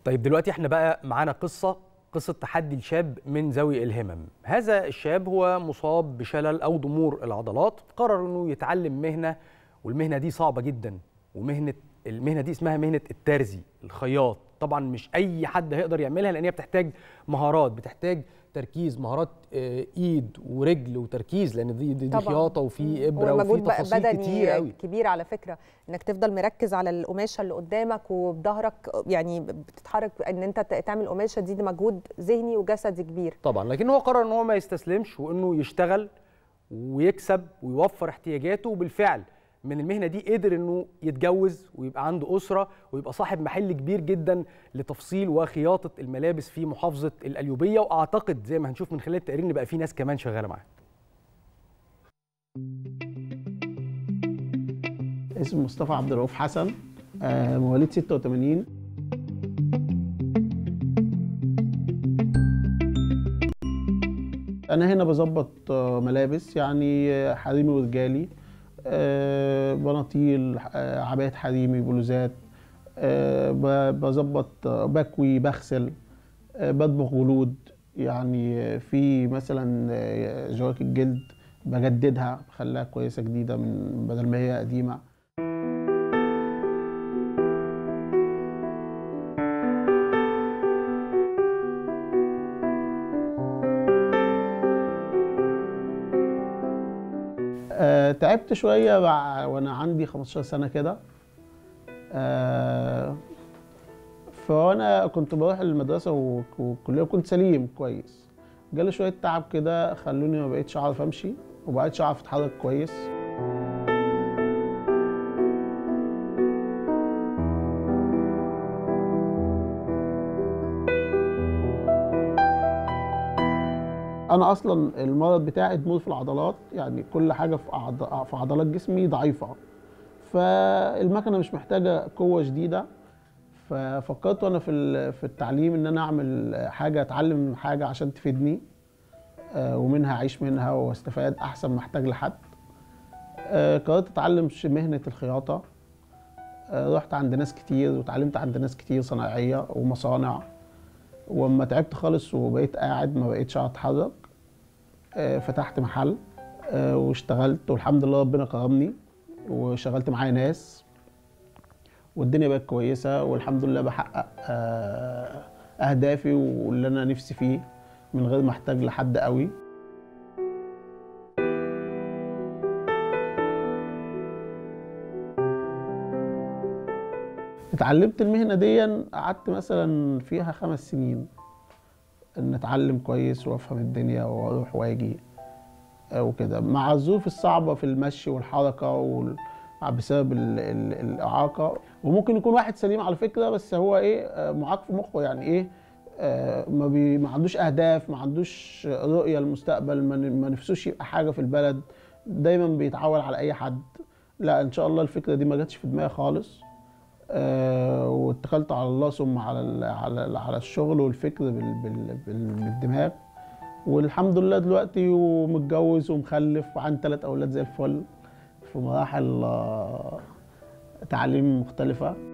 طيب دلوقتي احنا بقى معانا قصة قصة تحدي الشاب من ذوي الهمم هذا الشاب هو مصاب بشلل أو ضمور العضلات قرر أنه يتعلم مهنة والمهنة دي صعبة جدا ومهنة المهنة دي اسمها مهنة الترزي الخياط طبعا مش أي حد هيقدر يعملها لأن هي بتحتاج مهارات بتحتاج تركيز مهارات آه، ايد ورجل وتركيز لان دي, دي, دي طبعاً. خياطه وفي ابره ومجهود وفي ب- تفاصيل بدني كتير قوي كبير على فكره انك تفضل مركز على القماشه اللي قدامك وبظهرك يعني بتتحرك ان انت ت- تعمل قماشه دي, ده مجهود ذهني وجسدي كبير طبعا لكن هو قرر ان هو ما يستسلمش وانه يشتغل ويكسب ويوفر احتياجاته وبالفعل من المهنه دي قدر انه يتجوز ويبقى عنده اسره ويبقى صاحب محل كبير جدا لتفصيل وخياطه الملابس في محافظه القليوبيه واعتقد زي ما هنشوف من خلال التقرير ان بقى في ناس كمان شغاله معاه اسمي مصطفى عبد الرؤوف حسن آه، مواليد 86 انا هنا بظبط آه، ملابس يعني آه، حريمي ورجالي آه، بناطيل آه، عبايات حريمي بلوزات آه، ب- بظبط آه، بكوي بغسل آه، بطبخ جلود يعني آه، في مثلا آه، جواكت جلد بجددها بخليها كويسه جديده من بدل ما هي قديمه آه، تعبت شوية بع- وأنا عندي 15 سنة كده آه، فأنا كنت بروح المدرسة و- والكلية وكنت سليم كويس جالي شوية تعب كده خلوني ما بقيتش أعرف أمشي ومبقتش أعرف أتحرك كويس انا اصلا المرض بتاعي ضمور في العضلات يعني كل حاجه في أعض- في عضلات جسمي ضعيفه فالمكنه مش محتاجه قوه شديده ففكرت وانا في ال- في التعليم ان انا اعمل حاجه اتعلم حاجه عشان تفيدني آه، ومنها اعيش منها واستفاد احسن ما احتاج لحد آه، قررت اتعلم ش- مهنه الخياطه آه، رحت عند ناس كتير وتعلمت عند ناس كتير صناعيه ومصانع واما تعبت خالص وبقيت قاعد ما بقيتش اتحرك آه، فتحت محل آه، واشتغلت والحمد لله ربنا كرمني وشغلت معايا ناس والدنيا بقت كويسه والحمد لله بحقق آه، اهدافي واللي انا نفسي فيه من غير ما احتاج لحد قوي اتعلمت المهنه دي قعدت مثلا فيها خمس سنين ان اتعلم كويس وافهم الدنيا واروح واجي آه، وكده مع الظروف الصعبه في المشي والحركه وال... بسبب ال... ال... الاعاقه وممكن يكون واحد سليم على فكره بس هو ايه آه، معاق في مخه يعني ايه آه، ما, بي... ما عندوش اهداف ما عندوش رؤيه للمستقبل ما, ن- ما نفسوش يبقى حاجه في البلد دايما بيتعول على اي حد لا ان شاء الله الفكره دي ما جاتش في دماغي خالص آه، واتكلت على الله ثم على ال- على ال- على الشغل والفكر بال- بال- بال- بالدماغ والحمد لله دلوقتي ومتجوز ومخلف وعندي ثلاث اولاد زي الفل في مراحل آه، تعليم مختلفه